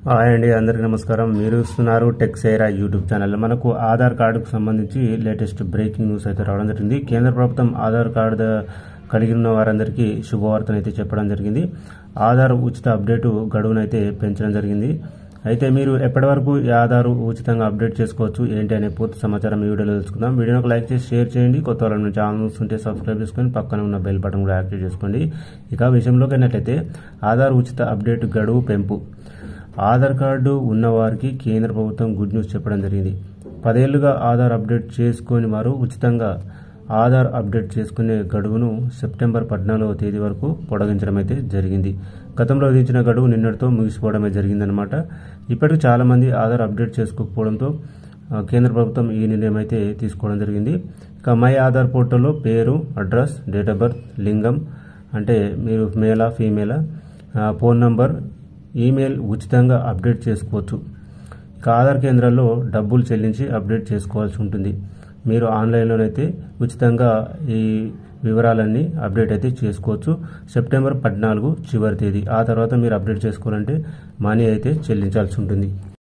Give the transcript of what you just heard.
hi అండి అందరికీ నమస్కారం మీరు ఇస్తున్నారు టెక్ సేరా యూట్యూబ్ ఛానల్ మనకు ఆధార్ కార్డుకు సంబంధించి లేటెస్ట్ బ్రేకింగ్ న్యూస్ అయితే రావడం జరిగింది కేంద్ర ప్రభుత్వం ఆధార్ కార్డు కలిగి ఉన్న వారందరికీ శుభవార్తను అయితే చెప్పడం జరిగింది ఆధార్ ఉచిత అప్డేటు గడువునైతే పెంచడం జరిగింది అయితే మీరు ఎప్పటి వరకు ఈ ఆధార్ ఉచితంగా అప్డేట్ చేసుకోవచ్చు ఏంటి అనే పూర్తి సమాచారం ఈ వీడియోలో తెలుసుకుందాం వీడియోకి లైక్ చేసి షేర్ చేయండి కొత్త వాళ్ళ ఛానల్స్ ఉంటే సబ్స్క్రైబ్ చేసుకొని పక్కన ఉన్న బెల్ బటన్ కూడా యాక్టివ్ చేసుకోండి ఇక విషయంలోకి వెళ్ళినట్లయితే ఆధార్ ఉచిత అప్డేట్ గడువు పెంపు ఆధార్ కార్డు ఉన్నవారికి కేంద్ర ప్రభుత్వం గుడ్ న్యూస్ చెప్పడం జరిగింది పదేళ్లుగా ఆధార్ అప్డేట్ చేసుకొని వారు ఉచితంగా ఆధార్ అప్డేట్ చేసుకునే గడువును సెప్టెంబర్ పద్నాలుగవ తేదీ వరకు పొడిగించడం అయితే జరిగింది గతంలో విధించిన గడువు నిన్నటితో ముగిసిపోవడమే జరిగిందనమాట ఇప్పటికి చాలామంది ఆధార్ అప్డేట్ చేసుకోకపోవడంతో ఆ, కేంద్ర ప్రభుత్వం ఈ నిర్ణయం అయితే తీసుకోవడం జరిగింది ఇక మై ఆధార్ పోర్టల్లో పేరు అడ్రస్ డేట్ ఆఫ్ బర్త్ లింగం అంటే మీరు మేలా ఫీమేలా ఆ, ఫోన్ నంబర్ ఈమెయిల్ ఉచితంగా అప్డేట్ చేసుకోవచ్చు ఇక ఆధార్ కేంద్రాల్లో డబ్బులు చెల్లించి అప్డేట్ చేసుకోవాల్సి ఉంటుంది మీరు ఆన్లైన్లోనైతే ఉచితంగా ఈ వివరాలన్నీ అప్డేట్ అయితే చేసుకోవచ్చు సెప్టెంబర్ పద్నాలుగు చివరి తేదీ ఆ తర్వాత మీరు అప్డేట్ చేసుకోవాలంటే మనీ అయితే చెల్లించాల్సి ఉంటుంది